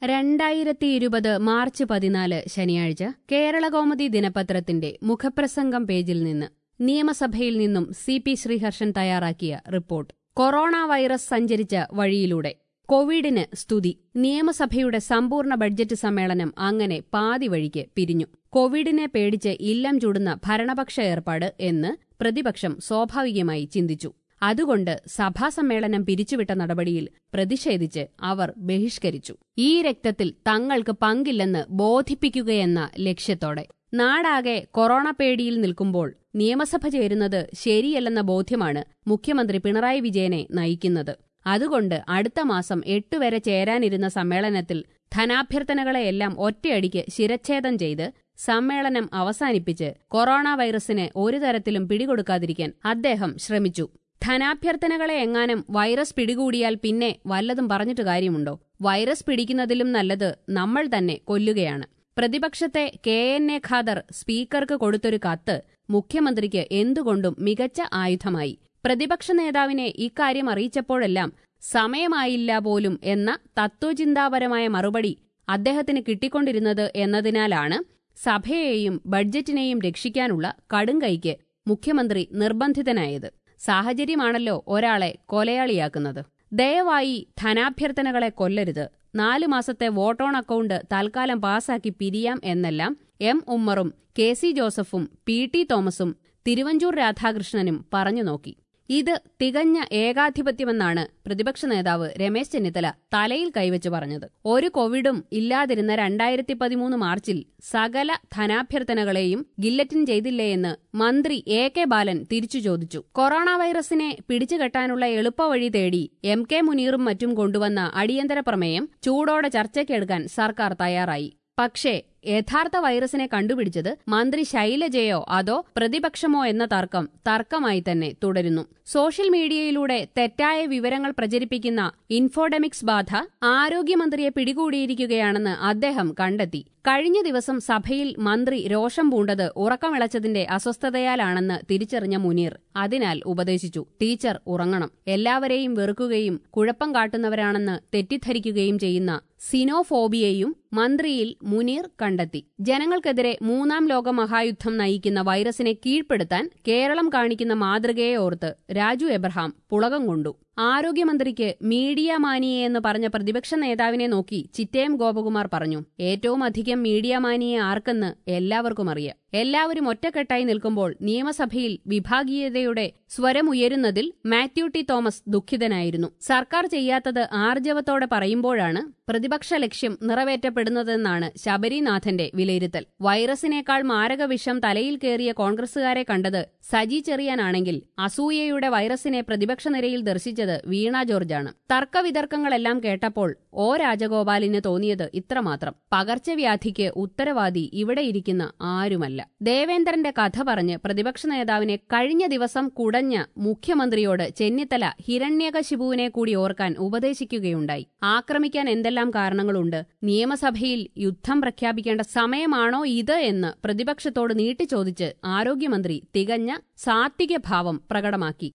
രണ്ടായിരത്തി ഇരുപത് മാർച്ച് പതിനാല് ശനിയാഴ്ച കേരളകൗമുദി ദിനപത്രത്തിന്റെ മുഖപ്രസംഗം പേജിൽ നിന്ന് നിയമസഭയിൽ നിന്നും സി പി ശ്രീഹർഷൻ തയ്യാറാക്കിയ റിപ്പോർട്ട് കൊറോണ വൈറസ് സഞ്ചരിച്ച വഴിയിലൂടെ കോവിഡിന് സ്തുതി നിയമസഭയുടെ സമ്പൂർണ്ണ ബഡ്ജറ്റ് സമ്മേളനം അങ്ങനെ പാതി വഴിക്ക് പിരിഞ്ഞു കോവിഡിനെ പേടിച്ച് ഇല്ലം ചൂടുന്ന ഭരണപക്ഷ ഏർപ്പാട് എന്ന് പ്രതിപക്ഷം സ്വാഭാവികമായി ചിന്തിച്ചു അതുകൊണ്ട് സഭാസമ്മേളനം പിരിച്ചുവിട്ട നടപടിയിൽ പ്രതിഷേധിച്ച് അവർ ബഹിഷ്കരിച്ചു ഈ രക്തത്തിൽ തങ്ങൾക്ക് പങ്കില്ലെന്ന് ബോധിപ്പിക്കുകയെന്ന ലക്ഷ്യത്തോടെ നാടാകെ കൊറോണ പേടിയിൽ നിൽക്കുമ്പോൾ നിയമസഭ ചേരുന്നത് ശരിയല്ലെന്ന ബോധ്യമാണ് മുഖ്യമന്ത്രി പിണറായി വിജയനെ നയിക്കുന്നത് അതുകൊണ്ട് അടുത്ത മാസം എട്ട് വരെ ചേരാനിരുന്ന സമ്മേളനത്തിൽ ധനാഭ്യർത്ഥനകളെയെല്ലാം ഒറ്റയടിക്ക് ശിരച്ഛേദം ചെയ്ത് സമ്മേളനം അവസാനിപ്പിച്ച് കൊറോണ വൈറസിന് ഒരു തരത്തിലും പിടികൊടുക്കാതിരിക്കാൻ അദ്ദേഹം ശ്രമിച്ചു ധനാഭ്യർത്ഥനകളെ എങ്ങാനും വൈറസ് പിടികൂടിയാൽ പിന്നെ വല്ലതും പറഞ്ഞിട്ട് കാര്യമുണ്ടോ വൈറസ് പിടിക്കുന്നതിലും നല്ലത് നമ്മൾ തന്നെ കൊല്ലുകയാണ് പ്രതിപക്ഷത്തെ കെ എൻ എ ഖാദർ സ്പീക്കർക്ക് കൊടുത്തൊരു കത്ത് മുഖ്യമന്ത്രിക്ക് എന്തുകൊണ്ടും മികച്ച ആയുധമായി പ്രതിപക്ഷ നേതാവിനെ ഇക്കാര്യം അറിയിച്ചപ്പോഴെല്ലാം സമയമായില്ല പോലും എന്ന തത്വചിന്താപരമായ മറുപടി അദ്ദേഹത്തിന് കിട്ടിക്കൊണ്ടിരുന്നത് എന്നതിനാലാണ് സഭയെയും ബഡ്ജറ്റിനെയും രക്ഷിക്കാനുള്ള കടുംകൈക്ക് മുഖ്യമന്ത്രി നിർബന്ധിതനായത് സാഹചര്യമാണല്ലോ ഒരാളെ കൊലയാളിയാക്കുന്നത് ദയവായി ധനാഭ്യർത്ഥനകളെ കൊല്ലരുത് നാലു മാസത്തെ വോട്ടോൺ അക്കൗണ്ട് തൽക്കാലം പാസാക്കി പിരിയാം എന്നെല്ലാം എം ഉമ്മറും കെ സി ജോസഫും പി ടി തോമസും തിരുവഞ്ചൂർ രാധാകൃഷ്ണനും പറഞ്ഞു നോക്കി ഇത് തികഞ്ഞ ഏകാധിപത്യമെന്നാണ് പ്രതിപക്ഷ നേതാവ് രമേശ് ചെന്നിത്തല തലയിൽ കൈവച്ച് പറഞ്ഞത് ഒരു കോവിഡും ഇല്ലാതിരുന്ന രണ്ടായിരത്തി പതിമൂന്ന് മാർച്ചിൽ സകല ധനാഭ്യർത്ഥനകളെയും ഗില്ലറ്റിൻ ചെയ്തില്ലേയെന്ന് മന്ത്രി എ കെ ബാലൻ തിരിച്ചു ചോദിച്ചു കൊറോണ വൈറസിനെ പിടിച്ചുകെട്ടാനുള്ള എളുപ്പവഴി തേടി എം കെ മുനീറും മറ്റും കൊണ്ടുവന്ന അടിയന്തര പ്രമേയം ചൂടോടെ ചർച്ചയ്ക്കെടുക്കാൻ സർക്കാർ തയ്യാറായി പക്ഷേ യഥാർത്ഥ വൈറസിനെ കണ്ടുപിടിച്ചത് മന്ത്രി ശൈലജയോ അതോ പ്രതിപക്ഷമോ എന്ന തർക്കം തർക്കമായി തന്നെ തുടരുന്നു സോഷ്യൽ മീഡിയയിലൂടെ തെറ്റായ വിവരങ്ങൾ പ്രചരിപ്പിക്കുന്ന ഇൻഫോഡെമിക്സ് ബാധ ആരോഗ്യമന്ത്രിയെ പിടികൂടിയിരിക്കുകയാണെന്ന് അദ്ദേഹം കണ്ടെത്തി കഴിഞ്ഞ ദിവസം സഭയിൽ മന്ത്രി രോഷം പൂണ്ടത് ഉറക്കമിളച്ചതിന്റെ അസ്വസ്ഥതയാലാണെന്ന് തിരിച്ചറിഞ്ഞ മുനീർ അതിനാൽ ഉപദേശിച്ചു ടീച്ചർ ഉറങ്ങണം എല്ലാവരെയും വെറുക്കുകയും കുഴപ്പം കാട്ടുന്നവരാണെന്ന് തെറ്റിദ്ധരിക്കുകയും ചെയ്യുന്ന സിനോഫോബിയയും മന്ത്രിയിൽ മുനീർ കണ്ടെത്തി ജനങ്ങൾക്കെതിരെ മൂന്നാം ലോക മഹായുദ്ധം നയിക്കുന്ന വൈറസിനെ കീഴ്പ്പെടുത്താൻ കേരളം കാണിക്കുന്ന മാതൃകയെ ഓർത്ത് രാജു എബ്രഹാം പുളകം കൊണ്ടു ആരോഗ്യമന്ത്രിക്ക് മീഡിയ മാനിയെ എന്ന് പറഞ്ഞ പ്രതിപക്ഷ നേതാവിനെ നോക്കി ചിറ്റയം ഗോപകുമാർ പറഞ്ഞു ഏറ്റവും അധികം മീഡിയ മാനിയെ ആർക്കെന്ന് എല്ലാവർക്കും അറിയാം എല്ലാവരും ഒറ്റക്കെട്ടായി നിൽക്കുമ്പോൾ നിയമസഭയിൽ വിഭാഗീയതയുടെ സ്വരമുയരുന്നതിൽ മാത്യു ടി തോമസ് ദുഃഖിതനായിരുന്നു സർക്കാർ ചെയ്യാത്തത് ആർജവത്തോടെ പറയുമ്പോഴാണ് പ്രതിപക്ഷ ലക്ഷ്യം നിറവേറ്റപ്പെടുന്നതെന്നാണ് ശബരിനാഥന്റെ വിലയിരുത്തൽ വൈറസിനേക്കാൾ മാരക വിഷം തലയിൽ കയറിയ കോൺഗ്രസുകാരെ കണ്ടത് സജി ചെറിയാനാണെങ്കിൽ അസൂയയുടെ വൈറസിനെ പ്രതിപക്ഷ നിരയിൽ ദർശിച്ചത് വീണ ജോർജാണ് തർക്കവിതർക്കങ്ങളെല്ലാം കേട്ടപ്പോൾ ഒ രാജഗോപാലിന് തോന്നിയത് ഇത്രമാത്രം പകർച്ചവ്യാധിക്ക് ഉത്തരവാദി ഇവിടെ ഇരിക്കുന്ന ആരുമല്ല ദേവേന്ദ്രന്റെ കഥ പറഞ്ഞ് പ്രതിപക്ഷ നേതാവിനെ കഴിഞ്ഞ ദിവസം കുടഞ്ഞ മുഖ്യമന്ത്രിയോട് ചെന്നിത്തല ഹിരണ്യകശിപുവിനെ കൂടി ഓർക്കാൻ ഉപദേശിക്കുകയുണ്ടായി ആക്രമിക്കാൻ എന്തെല്ലാം കാരണങ്ങളുണ്ട് നിയമസഭയിൽ യുദ്ധം പ്രഖ്യാപിക്കേണ്ട സമയമാണോ ഇത് എന്ന് പ്രതിപക്ഷത്തോട് നീട്ടിച്ചോദിച്ച് ആരോഗ്യമന്ത്രി തികഞ്ഞ സാത്വിക ഭാവം പ്രകടമാക്കി